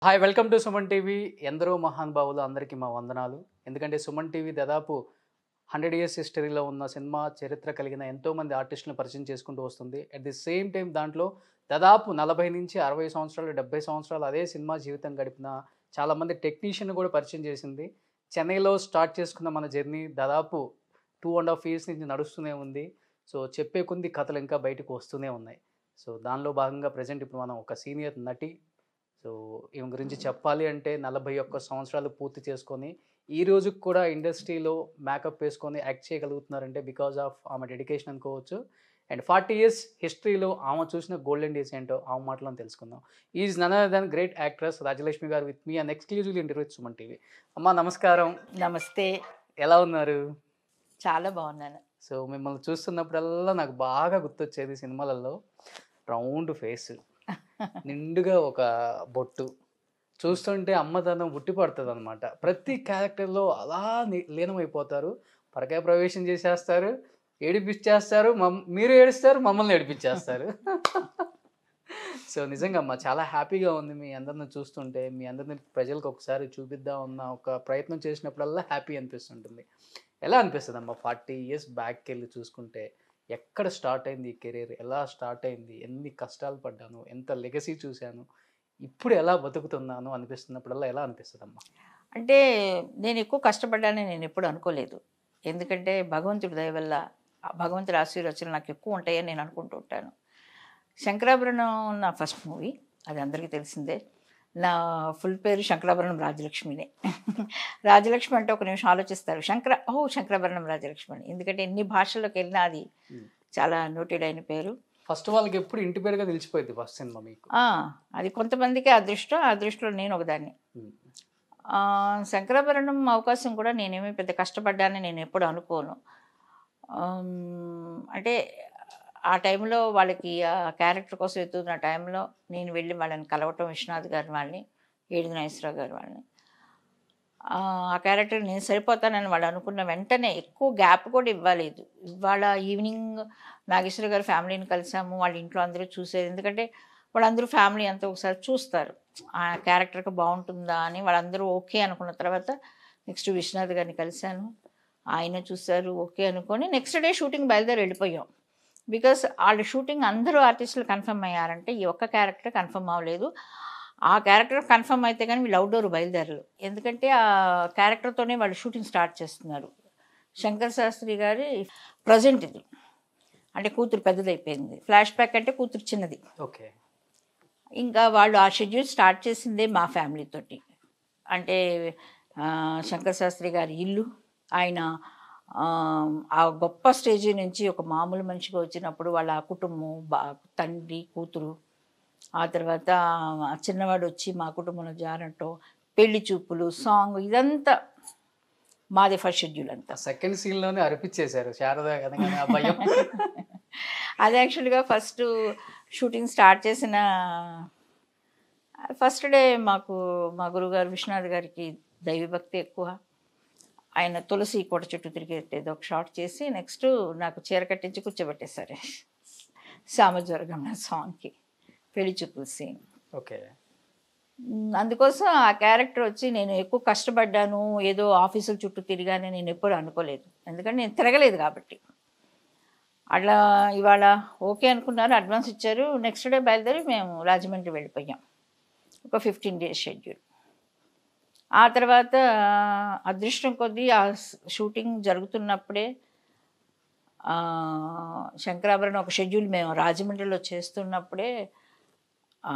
Hi welcome to Suman TV ఎందరో మహానుభావులు అందరికీ మా వందనాలు ఎందుకంటే సుమన్ టీవీ దాదాపు హండ్రెడ్ ఇయర్స్ హిస్టరీలో ఉన్న సినిమా చరిత్ర కలిగిన ఎంతోమంది ఆర్టిస్టులను పరిచయం చేసుకుంటూ వస్తుంది అట్ ది సేమ్ టైం దాంట్లో దాదాపు నలభై నుంచి అరవై సంవత్సరాలు డెబ్బై సంవత్సరాలు అదే సినిమా జీవితం గడిపిన చాలామంది టెక్నీషియన్ కూడా పరిచయం చేసింది చెన్నైలో స్టార్ట్ చేసుకున్న మన జర్నీ దాదాపు టూ అండ్ హాఫ్ ఇయర్స్ నుంచి నడుస్తూనే ఉంది సో చెప్పే కొద్ది కథలు ఇంకా బయటకు వస్తూనే ఉన్నాయి సో దానిలో భాగంగా ప్రజెంట్ ఇప్పుడు మనం ఒక సీనియర్ నటి సో ఈమె గురించి చెప్పాలి అంటే నలభై ఒక్క సంవత్సరాలు పూర్తి చేసుకొని ఈ రోజుకి కూడా ఇండస్ట్రీలో మేకప్ వేసుకొని యాక్ట్ చేయగలుగుతున్నారంటే బికాజ్ ఆఫ్ ఆమె డెడికేషన్ అనుకోవచ్చు అండ్ ఫార్టీ ఇయర్స్ హిస్టరీలో ఆమె చూసిన గోల్డెన్ డేస్ ఏంటో ఆమె మాటలో తెలుసుకుందాం is none than great actress Rajalakshmi garu with me and exclusive interview Suman TV అమ్మా నమస్కారం నమస్తే ఎలా ఉన్నారు చాలా బాగున్నాను సో మిమ్మల్ని చూస్తున్నప్పుడల్లా నాకు బాగా గుర్తొచ్చేది సినిమాలలో రౌండ్ ఫేస్ నిండుగా ఒక బొట్టు చూస్తుంటే అమ్మదనం ఉట్టి పడుతుంది అనమాట ప్రతి క్యారెక్టర్లో అలా ని- లీనమైపోతారు పరకాయ ప్రవేశం చేసేస్తారు ఏడిపించేస్తారు మమ్ మీరు ఏడుస్తారు మమ్మల్ని ఏడిపించేస్తారు సో నిజంగా అమ్మా చాలా హ్యాపీగా ఉంది మీ అందరిని చూస్తుంటే మీ అందరిని ప్రజలకు ఒకసారి చూపిద్దాం అన్న ఒక ప్రయత్నం చేసినప్పుడల్లా హ్యాపీ అనిపిస్తుంటుంది ఎలా అనిపిస్తుంది అమ్మా ఫార్టీ ఇయర్స్ బ్యాక్కి వెళ్ళి చూసుకుంటే ఎక్కడ స్టార్ట్ అయింది ఈ కెరీర్ ఎలా స్టార్ట్ అయింది ఎన్ని కష్టాలు పడ్డాను ఎంత లెగసీ చూశాను ఇప్పుడు ఎలా బతుకుతున్నాను అనిపిస్తున్నప్పుడల్లా ఎలా అనిపిస్తుంది అమ్మా అంటే నేను ఎక్కువ కష్టపడ్డానని నేను ఎప్పుడు అనుకోలేదు ఎందుకంటే భగవంతుడి దయ వల్ల ఆ భగవంతుడి ఆశీర్వచనలు నాకు ఎక్కువ ఉంటాయని నేను అనుకుంటూ ఉంటాను శంకరాభరణం నా ఫస్ట్ మూవీ అది అందరికీ తెలిసిందే నా ఫుల్ పేరు శంకరాభరణం రాజలక్ష్మినే రాజలక్ష్మి అంటే ఒక నిమిషం ఆలోచిస్తారు శంకర ఓ శంకరాభరణం రాజలక్ష్మి అని ఎందుకంటే ఎన్ని భాషల్లోకి వెళ్ళినా అది Hmm. చాలా నోటెడ్ అయిన పేరు ఫస్ట్ వాళ్ళకి ఎప్పుడు ఇంటి పేరుగా నిలిచిపోయింది ఫస్ట్ సినిమా మీకు ఆ, అది కొంతమందికి అదృష్టం ఆ అదృష్టంలో నేను ఒకదాన్ని ఉమ్. ఆ, శంకరాభరణం అవకాశం కూడా నేనేమి పెద్ద కష్టపడ్డానని నేను ఎప్పుడు అనుకోను ఆమ్, అంటే ఆ టైంలో వాళ్ళకి ఆ క్యారెక్టర్ కోసం ఎత్తుతున్న టైంలో నేను వెళ్ళి వాళ్ళని కలవటం విశ్వనాథ్ గారి వాళ్ళని ఏడుగు నాగేశ్వరరావు గారి వాళ్ళని ఆ ఆ క్యారెక్టర్ నేను సరిపోతానని వాళ్ళు అనుకున్న వెంటనే ఎక్కువ గ్యాప్ కూడా ఇవ్వలేదు ఇవాళ ఈవినింగ్ నాగేశ్వర గారి ఫ్యామిలీని కలిసాము వాళ్ళ ఇంట్లో అందరూ చూసేది ఎందుకంటే వాళ్ళందరూ ఫ్యామిలీ అంతా ఒకసారి చూస్తారు ఆ క్యారెక్టర్కి బాగుంటుందా అని వాళ్ళందరూ ఓకే అనుకున్న తర్వాత నెక్స్ట్ విశ్వనాథ్ గారిని కలిశాను ఆయన చూశారు ఓకే అనుకొని నెక్స్ట్ డే షూటింగ్ బయలుదేరి వెళ్ళిపోయాం బికాస్ వాళ్ళ షూటింగ్ అందరూ ఆర్టిస్టులు కన్ఫర్మ్ అయ్యారంటే ఈ ఒక్క క్యారెక్టర్ కన్ఫర్మ్ అవ్వలేదు ఆ క్యారెక్టర్ కన్ఫర్మ్ అయితే కానీ వీళ్ళు అవుట్డోర్ బయలుదేరరు ఎందుకంటే ఆ క్యారెక్టర్తోనే వాళ్ళు షూటింగ్ స్టార్ట్ చేస్తున్నారు శంకర్ శాస్త్రి గారి ప్రజెంట్ ఇది అంటే కూతురు పెద్దదైపోయింది ఫ్లాష్ బ్యాక్ అంటే కూతురు చిన్నది ఓకే ఇంకా వాళ్ళు ఆ షెడ్యూల్ స్టార్ట్ చేసిందే మా ఫ్యామిలీ తోటి అంటే ఆ, శంకర్ శాస్త్రి గారి ఇల్లు ఆయన ఆ, ఆ గొప్ప స్టేజీ నుంచి ఒక మామూలు మనిషిగా వచ్చినప్పుడు వాళ్ళ కుటుంబం బా తండ్రి కూతురు ఆ తర్వాత ఆ చిన్నవాడు వచ్చి మా కుటుంబంలో జారటం పెళ్లి చూపులు సాంగ్ ఇదంతా మాది ఫస్ట్ షెడ్యూల్ అంతా సెకండ్ సీన్ లోనే అరిపించేశారు శారద కనుక ఆ భయం అది యాక్చువల్గా ఫస్ట్ షూటింగ్ స్టార్ట్ చేసిన ఫస్ట్ డే మాకు మా గురుగారు విశ్వనాథ్ గారికి దైవభక్తి ఎక్కువ ఆయన తులసి కోట చుట్టూ తిరిగేది ఒక షాట్ చేసి నెక్స్ట్ నాకు చీర కట్టించి కూర్చోబెట్టేశారు సామజ్వరగమన సాంగ్కి పెళ్లి చూపుల సీన్ ఓకే అందుకోసం ఆ క్యారెక్టర్ వచ్చి నేను ఎక్కువ కష్టపడ్డాను ఏదో ఆఫీసుల చుట్టూ తిరిగానని నేను ఎప్పుడు అనుకోలేదు ఎందుకంటే నేను తిరగలేదు కాబట్టి అట్లా ఇవాళ ఓకే అనుకున్నారు అడ్వాన్స్ ఇచ్చారు నెక్స్ట్ డే బయలుదేరి మేము రాజమండ్రి వెళ్ళిపోయాం ఒక ఫిఫ్టీన్ డేస్ షెడ్యూల్ ఆ తర్వాత అదృష్టం కొద్దీ ఆ షూటింగ్ జరుగుతున్నప్పుడే ఆ, శంకరాభరణం ఒక షెడ్యూల్ మేము రాజమండ్రిలో చేస్తున్నప్పుడే ఆ,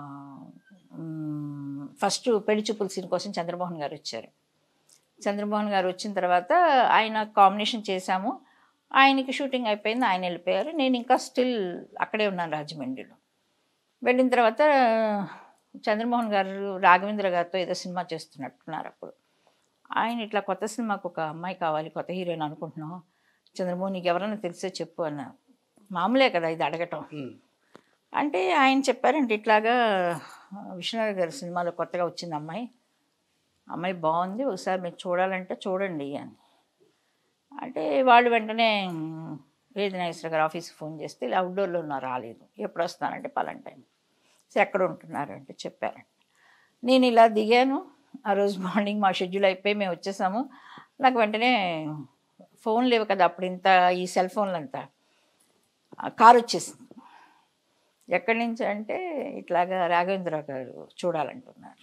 మ్, ఫస్ట్ పెళ్లి చూపుల సీన్ కోసం చంద్రమోహన్ గారు వచ్చారు చంద్రమోహన్ గారు వచ్చిన తర్వాత ఆయన కాంబినేషన్ చేశాము ఆయనకి షూటింగ్ అయిపోయింది ఆయన వెళ్ళిపోయారు నేను ఇంకా స్టిల్ అక్కడే ఉన్నాను రాజమండ్రిలో వెళ్ళిన తర్వాత చంద్రమోహన్ గారు రాఘవేంద్ర గారితో ఏదో సినిమా చేస్తున్నట్టున్నారు అప్పుడు ఆయన ఇట్లా కొత్త సినిమాకు ఒక అమ్మాయి కావాలి కొత్త హీరోయిన్ అనుకుంటున్నాం చంద్రమోహన్ నీకు ఎవరైనా తెలిసే చెప్పు అన్నారు మామూలే కదా ఇది అడగటం ఉమ్. అంటే ఆయన చెప్పారంటే ఇట్లాగా ఆ, విశ్వనాథ్ గారి సినిమాలో కొత్తగా వచ్చింది అమ్మాయి అమ్మాయి బాగుంది ఒకసారి మీరు చూడాలంటే చూడండి అని అంటే వాళ్ళు వెంటనే "మ్, వేది నాగేశ్వర గారు ఆఫీస్కి ఫోన్ చేస్తే ఇలా అవుట్డోర్లో ఉన్నా రాలేదు ఎప్పుడు వస్తానంటే పలానా టైం సో ఎక్కడ ఉంటున్నారు అంటే చెప్పారండి నేను ఇలా దిగాను ఆ రోజు మార్నింగ్ మా షెడ్యూల్ అయిపోయి మేము వచ్చేసాము నాకు వెంటనే ఫోన్ లేవు కదా అప్పుడు ఇంత ఈ సెల్ ఫోన్లు అంతా ఆ కారు వచ్చేసింది ఎక్కడి నుంచి అంటే ఇట్లాగా రాఘవేంద్రరావు గారు చూడాలంటున్నారు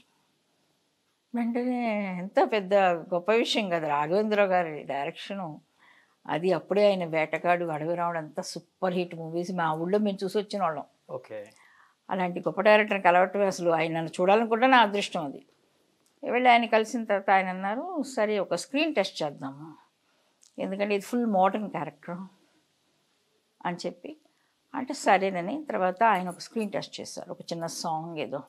వెంటనే ఎంత పెద్ద గొప్ప విషయం కదా రాఘవేంద్రరావు గారి డైరెక్షను అది అప్పుడే ఆయన వేటగాడు అడవి రావడం అంతా సూపర్ హిట్ మూవీస్ మా ఊళ్ళో మేము చూసి వచ్చిన వాళ్ళం ఓకే అలాంటి గొప్ప డైరెక్టర్ని కలవటం అసలు ఆయన నన్ను చూడాలనుకుంటే నా అదృష్టం అది వెళ్ళి ఆయన కలిసిన తర్వాత ఆయన అన్నారు సరే ఒక స్క్రీన్ టెస్ట్ చేద్దాము ఎందుకంటే ఇది ఫుల్ మోడర్న్ క్యారెక్టర్ అని చెప్పి అంటే సరేనని తర్వాత ఆయన ఒక స్క్రీన్ టెస్ట్ చేశారు ఒక చిన్న సాంగ్ ఏదో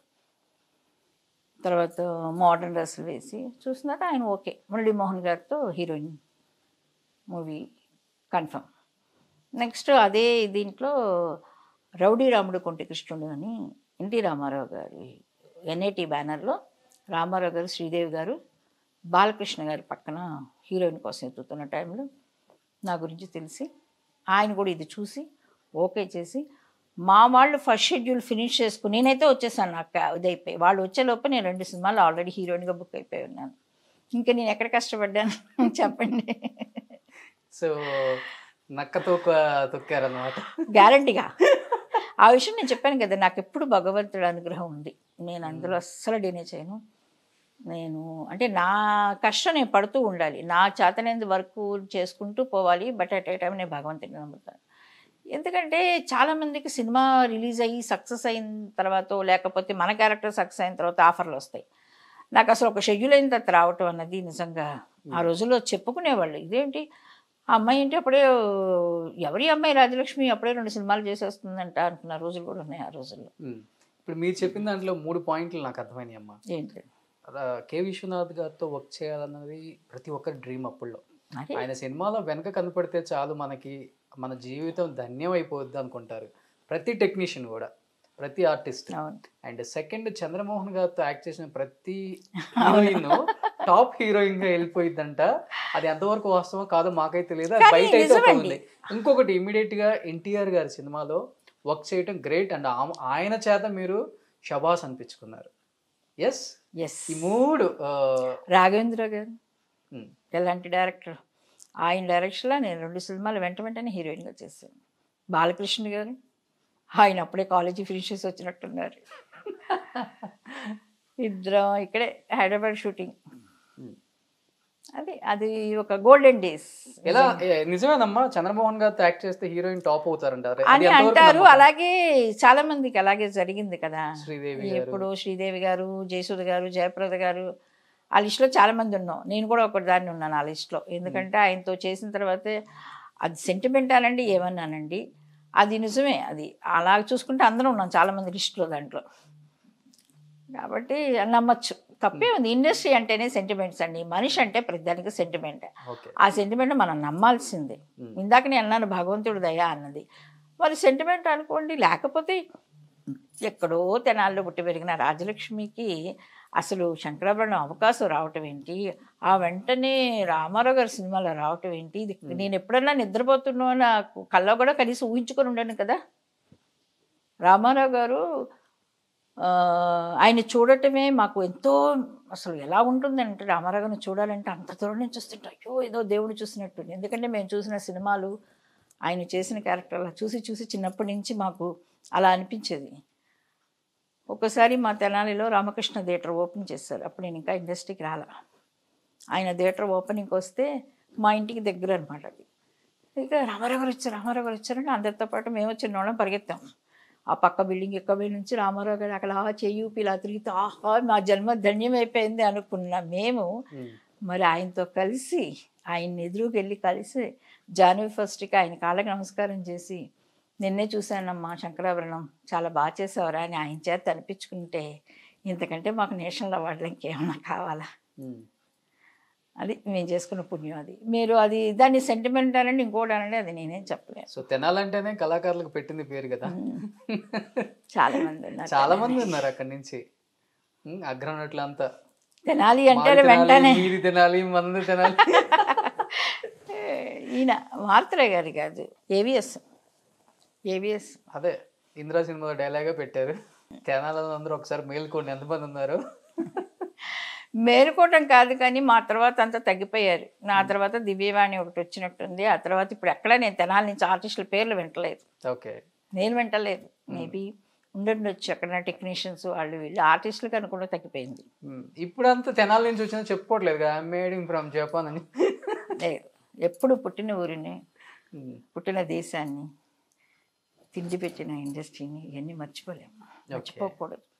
తర్వాత మోడర్న్ డ్రెస్సులు వేసి చూసినాక ఆయన ఓకే మురళీమోహన్ గారితో హీరోయిన్ మూవీ కన్ఫర్మ్ నెక్స్ట్ అదే దీంట్లో రౌడీ రాముడు కొంటి కృష్ణుడు అని ఎన్టీ రామారావు గారి ఎన్ఐటి బ్యానర్లో రామారావు గారు శ్రీదేవి గారు బాలకృష్ణ గారి పక్కన హీరోయిన్ కోసం ఎత్తుతున్న టైంలో నా గురించి తెలిసి ఆయన కూడా ఇది చూసి ఓకే చేసి మా వాళ్ళు ఫస్ట్ షెడ్యూల్ ఫినిష్ చేసుకుని నేనైతే వచ్చేసాను నాకు ఇది అయిపోయి వాళ్ళు వచ్చేలోపు నేను రెండు సినిమాలు ఆల్రెడీ హీరోయిన్గా బుక్ అయిపోయి ఉన్నాను ఇంకా నేను ఎక్కడ కష్టపడ్డాను చెప్పండి సో నక్క తోక తొక్కారనమాట గ్యారంటీగా ఆ విషయం నేను చెప్పాను కదా నాకు ఎప్పుడు భగవంతుడి అనుగ్రహం ఉంది నేను అందులో అస్సలు డినే చేయను నేను అంటే నా కష్టం నేను పడుతూ ఉండాలి నా చేతనేందు వర్క్ చేసుకుంటూ పోవాలి బట్ అట్ ఏ టైం నేను భగవంతుడిని నమ్ముతాను ఎందుకంటే చాలామందికి సినిమా రిలీజ్ అయ్యి సక్సెస్ అయిన తర్వాత లేకపోతే మన క్యారెక్టర్ సక్సెస్ అయిన తర్వాత ఆఫర్లు వస్తాయి నాకు అసలు ఒక షెడ్యూల్ అయిన తర్వాత రావటం అన్నది నిజంగా ఆ రోజుల్లో చెప్పుకునేవాళ్ళు ఇదేంటి ఆ అమ్మాయి ఏంటి అప్పుడే ఎవరి అమ్మాయి రాజలక్ష్మి అప్పుడే రెండు సినిమాలు చేసేస్తుందంట అనుకున్న రోజులు కూడా ఉన్నాయి ఆ రోజుల్లో ఉమ్. ఇప్పుడు మీరు చెప్పిన దాంట్లో మూడు పాయింట్లు నాకు అర్థమైనాయి అమ్మా ఏంటి రా- కె విశ్వనాథ్ గారితో వర్క్ చేయాలన్నది ప్రతి ఒక్కరి డ్రీమ్ అప్పుల్లో అదే ఆయన సినిమాలో వెనక కనపడితే చాలు మనకి మన జీవితం ధన్యం అయిపోద్ది అనుకుంటారు ప్రతి టెక్నీషియన్ కూడా ప్రతి ఆర్టిస్ట్ అవును అండ్ సెకండ్ చంద్రమోహన్ గారితో యాక్ట్ చేసిన ప్రతి హీరోయిన్ టాప్ హీరోయిన్ గా వెళ్ళిపోయిందంట అది ఎంతవరకు వాస్తవం కాదో మాకైతే తెలియదు అది కానీ బయట అయితే ఒక నిజమండి. ఉంది ఇంకొకటి ఇమీడియట్ గా ఎన్టీఆర్ గారి సినిమాలో వర్క్ చేయటం గ్రేట్ అండ్ ఆయన చేత మీరు షబాస్ అనిపించుకున్నారు ఎస్ ఎస్ ఈ మూడు ఆ, రాఘవేంద్ర గారు ఉమ్, ఎలాంటి డైరెక్టర్ ఆయన డైరెక్షన్లో నేను రెండు సినిమాలు వెంట వెంటనే హీరోయిన్గా చేశాను బాలకృష్ణ గారు ఆయన అప్పుడే కాలేజీ ఫినిష్ చేసి వచ్చినట్టున్నారు ఇద్దరం ఇక్కడే హైదరాబాద్ షూటింగ్ ఉమ్. అది అది ఒక గోల్డెన్ డేస్ ఎలా ఏ, నిజమేనమ్మా చంద్రమోహన్ గారితో యాక్ట్ చేస్తే హీరోయిన్ టాప్ అవుతారంటారు అది అని ఎంతవరకు అంటారు నమ్మకం? అలాగే చాలా మందికి అలాగే జరిగింది కదా శ్రీదేవి గారు ఎప్పుడు శ్రీదేవి గారు జయసుధ గారు జయప్రద గారు ఆ లిస్ట్లో చాలా మంది ఉన్నాం నేను కూడా ఒకటి దాన్ని ఉన్నాను ఆ లిస్ట్లో ఎందుకంటే ఆయనతో చేసిన తర్వాతే అది సెంటిమెంట్ అనండి ఏమన్నానండి అది నిజమే అది అలా చూసుకుంటే అందరం ఉన్నాం చాలా మంది లిస్టులో దాంట్లో కాబట్టి నమ్మచ్చు తప్పే ఉంది ఇండస్ట్రీ అంటేనే సెంటిమెంట్స్ అండి మనిషి అంటే ప్రతిదానికి సెంటిమెంట్ ఓకే ఆ సెంటిమెంట్ మనం నమ్మాల్సిందే ఉమ్. ఇందాక నేను అన్నాను భగవంతుడు దయ అన్నది మరి సెంటిమెంట్ అనుకోండి లేకపోతే ఎక్కడో తెనాల్లో పుట్టి పెరిగిన రాజలక్ష్మికి అసలు శంకరాభరణం అవకాశం రావటం ఏంటి ఆ వెంటనే రామారావు గారి సినిమాలో రావటం ఏంటి ఇది నేను ఎప్పుడన్నా నిద్రపోతున్నా నాకు కల్లో కూడా కనీసం ఊహించుకొని ఉండను కదా రామారావు గారు ఆ, ఆయన చూడటమే మాకు ఎంతో అసలు ఎలా ఉంటుందంటే రామారావు గారిని చూడాలంటే అంత దూరం నుంచి చూస్తుంటే అయ్యో ఏదో దేవుడు చూసినట్టు ఎందుకంటే మేము చూసిన సినిమాలు ఆయన చేసిన క్యారెక్టర్లు చూసి చూసి చిన్నప్పటి నుంచి మాకు అలా అనిపించేది ఒకసారి మా తెనాలిలో రామకృష్ణ థియేటర్ ఓపెన్ చేశారు అప్పుడు నేను ఇంకా ఇండస్ట్రీకి రాల ఆయన థియేటర్ ఓపెనింగ్కి వస్తే మా ఇంటికి దగ్గర అనమాట అది ఇక రామారావు గారు వచ్చారు రామారావు గారు వచ్చారంటే అందరితో పాటు మేము చిన్నోళ్ళం పరిగెత్తాం ఆ పక్క బిల్డింగ్ ఎక్క బిల్డింగ్ నుంచి రామారావు గారు అక్కడ ఆ చెయ్యి ఊపి ఇలా తిరిగితే ఆహా మా జన్మ ధన్యమైపోయింది అనుకున్న మేము ఉమ్. మరి ఆయనతో కలిసి ఆయన ఎదురుకి వెళ్ళి కలిసి జనవరి ఫస్ట్కి ఆయన కాళ్ళకి నమస్కారం చేసి నిన్నే చూశానమ్మా శంకరాభరణం చాలా బాగా చేసావరా అని ఆయన చేత అనిపించుకుంటే ఇంతకంటే మాకు నేషనల్ అవార్డులు ఇంకేమన్నా కావాలా ఉమ్. అది మేము చేసుకున్న పుణ్యం అది మీరు అది దాన్ని సెంటిమెంట్ అనండి ఇంకోటి అనండి అది నేనేం చెప్పలేను సో తెనాలంటేనే కళాకారులకు పెట్టింది పేరు కదా చాలా మంది ఉన్నారు చాలా మంది ఉన్నారు అక్కడి నుంచి ఉమ్, అగ్రనట్లు అంతా తినాలి అంటే మాది తినాలి, వెంటనే మీది తినాలి మంది తినాలి ఈయన మార్తరే గారి కాదు ఏవిఎస్ ఏవిఎస్ అదే ఇందిరా సినిమాలో డైలాగే పెట్టారు తెనాలలో అందరూ ఒకసారి మేల్కోండి ఎంతమంది ఉన్నారు మేలుకోవటం కాదు కానీ మా తర్వాత అంతా తగ్గిపోయారు నా తర్వాత దివ్యవాణి ఒకటి వచ్చినట్టుంది ఆ తర్వాత ఇప్పుడు ఎక్కడ నేను తెనాలి నుంచి ఆర్టిస్టుల పేర్లు వింటలేదు ఓకే నేను వింటలేదు మేబీ ఉండుండొచ్చు అక్కడ టెక్నీషియన్స్ వాళ్ళు వీళ్ళు ఆర్టిస్టులు కనుకుండా తగ్గిపోయింది ఇప్పుడంతా తెనాల నుంచి వచ్చినా చెప్పుకోవట్లేదు కదా మేడింగ్ ఫ్రమ్ జపాన్ అని లేదు ఎప్పుడు పుట్టిన ఊరిని ఉమ్, పుట్టిన దేశాన్ని తిండి పెట్టిన ఇండస్ట్రీని ఇవన్నీ మర్చిపోలేము మర్చిపోకూడదు